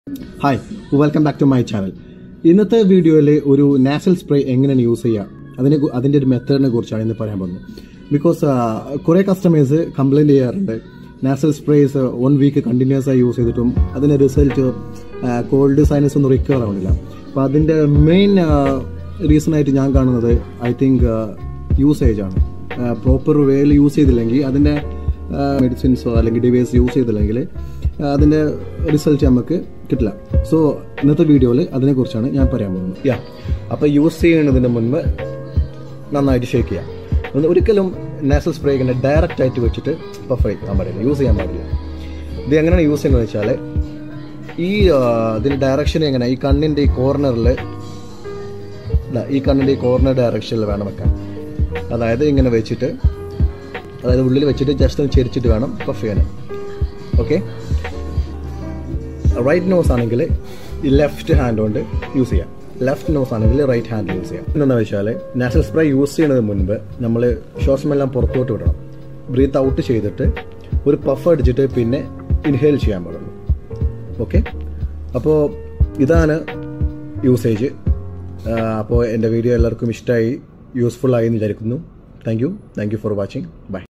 hi welcome back to my channel ഇന്നത്തെ വീഡിയോയിൽ ഒരു നാസൽ സ്പ്രേ എങ്ങനെയാണ് യൂസ് ചെയ്യുക അതിനെ കു- അതിൻ്റെ ഒരു മെത്തേഡിനെ കുറിച്ചാണ് ഇന്ന് പറയാൻ പോകുന്നത് ബിക്കോസ് കുറേ കസ്റ്റമേഴ്സ് കംപ്ലൈൻറ്റ് ചെയ്യാറുണ്ട് nasal sprays one week continuous ആയി യൂസ് ചെയ്തിട്ടും അതിൻ്റെ റിസൾട്ട് കോൾഡ് സൈനസ് ഒന്നും റിക്കവർ ആവുന്നില്ല അപ്പോൾ അതിൻ്റെ മെയിൻ റീസൺ ആയിട്ട് ഞാൻ കാണുന്നത് ഐ തിങ്ക് യൂസേജ് ആണ് പ്രോപ്പർ വേയിൽ യൂസ് ചെയ്തില്ലെങ്കിൽ അതിൻ്റെ മെഡിസിൻസോ അല്ലെങ്കിൽ ഡിവൈസ് യൂസ് ചെയ്തില്ലെങ്കിൽ അതിൻ്റെ റിസൾട്ട് നമുക്ക് കിട്ടില്ല സോ ഇന്നത്തെ വീഡിയോയിൽ അതിനെക്കുറിച്ചാണ് ഞാൻ പറയാൻ പോകുന്നത് യാ അപ്പോൾ യൂസ് ചെയ്യുന്നതിന് മുൻപ് നന്നായിട്ട് ഷേക്ക് ചെയ്യാം ഒന്ന് ഒരിക്കലും നാസൽ സ്പ്രേ ഇങ്ങനെ ഡയറക്റ്റ് ആയിട്ട് വെച്ചിട്ട് പഫ് ചെയ്യാൻ പാടില്ല യൂസ് ചെയ്യാൻ പാടില്ല ഇത് എങ്ങനെയാണ് യൂസ് ചെയ്യുന്നത് വെച്ചാൽ ഈ ആ, ഇതിൻ്റെ ഡയറക്ഷൻ എങ്ങനെ ഈ കണ്ണിൻ്റെ ഈ കോർണറിൽ ഈ കണ്ണിൻ്റെ ഈ കോർണർ ഡയറക്ഷനിൽ വേണം വെക്കാൻ അതായത് ഇങ്ങനെ വെച്ചിട്ട് അതായത് ഉള്ളിൽ വെച്ചിട്ട് ജസ്റ്റ് ഒന്ന് ചെരിച്ചിട്ട് വേണം പഫ് ചെയ്യാൻ ഓക്കെ റൈറ്റ് നോസ് ആണെങ്കിൽ ഈ ലെഫ്റ്റ് ഹാൻഡ് കൊണ്ട് യൂസ് ചെയ്യാം ലെഫ്റ്റ് നോസ് ആണെങ്കിൽ റൈറ്റ് ഹാൻഡ് യൂസ് ചെയ്യാം എന്താണെന്ന് വെച്ചാൽ നാച്ചുറൽ സ്പ്രേ യൂസ് ചെയ്യുന്നതിന് മുൻപ് നമ്മൾ ശ്വാസമെല്ലാം പുറത്തോട്ട് വിടണം ബ്രീത്ത് ഔട്ട് ചെയ്തിട്ട് ഒരു പഫ് അടിച്ചിട്ട് പിന്നെ ഇൻഹേൽ ചെയ്യാൻ പാടുള്ളൂ ഓക്കെ അപ്പോൾ ഇതാണ് യൂസേജ് അപ്പോൾ എൻ്റെ വീഡിയോ എല്ലാവർക്കും ഇഷ്ടമായി യൂസ്ഫുൾ ആയി എന്ന് വിചാരിക്കുന്നു thank you thank you for watching by